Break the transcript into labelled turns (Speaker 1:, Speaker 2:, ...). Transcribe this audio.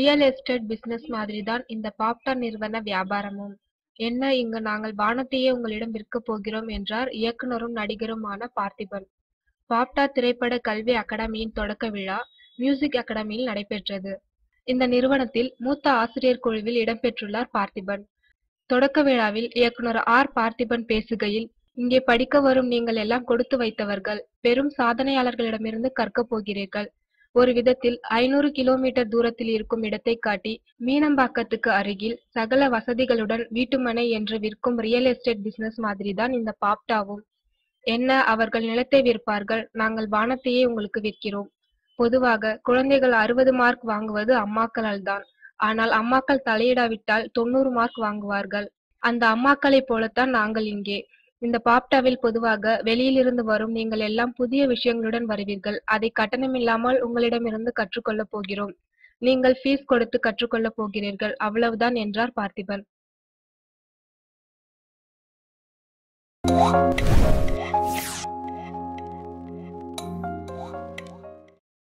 Speaker 1: real estate business மாதிரிதான் இந்த பாப்டான் நிறுவன வியாபாரமும் என்ன இங்கு நாங்கள் வானத்தையே உங்களிடம் விற்கப் போகிறோம் என்றார் இயக்குனரும் நடிகருமான பார்த்திபன் பாப்டா திரைப்பட கல்வி அகாடமியின் தொடக்க விழா மியூசிக் அகாடமியில் நடைபெற்றது இந்த நிறுவனத்தில் மூத்த ஆசிரியர் குழுவில் இடம்பெற்றுள்ளார் பார்த்திபன் தொடக்க விழாவில் இயக்குனர் ஆர் பார்த்திபன் பேசுகையில் இங்கே படிக்க வரும் நீங்கள் எல்லாம் கொடுத்து வைத்தவர்கள் பெரும் சாதனையாளர்களிடமிருந்து கற்கப் போகிறீர்கள் ஒரு விதத்தில் ஐநூறு கிலோமீட்டர் தூரத்தில் இருக்கும் இடத்தை காட்டி மீனம்பாக்கத்துக்கு அருகில் சகல வசதிகளுடன் வீட்டுமனை என்று விற்கும் ரியல் எஸ்டேட் பிசினஸ் மாதிரிதான் இந்த பாப்டாவும் என்ன அவர்கள் நிலத்தை விற்பார்கள் நாங்கள் வானத்தையே உங்களுக்கு விற்கிறோம் பொதுவாக குழந்தைகள் அறுபது மார்க் வாங்குவது அம்மாக்களால் தான் ஆனால் அம்மாக்கள் தலையிடாவிட்டால் தொண்ணூறு மார்க் வாங்குவார்கள் அந்த அம்மாக்களைப் போலத்தான் நாங்கள் இங்கே இந்த பாப்டாவில் பொதுவாக வெளியிலிருந்து வரும் நீங்கள் எல்லாம் புதிய விஷயங்களுடன் வருவீர்கள் அதை கட்டணமில்லாமல் உங்களிடமிருந்து கற்றுக்கொள்ளப் போகிறோம் நீங்கள் ஃபீஸ் கொடுத்து கற்றுக்கொள்ளப் போகிறீர்கள் அவ்வளவுதான் என்றார் பார்த்திபன்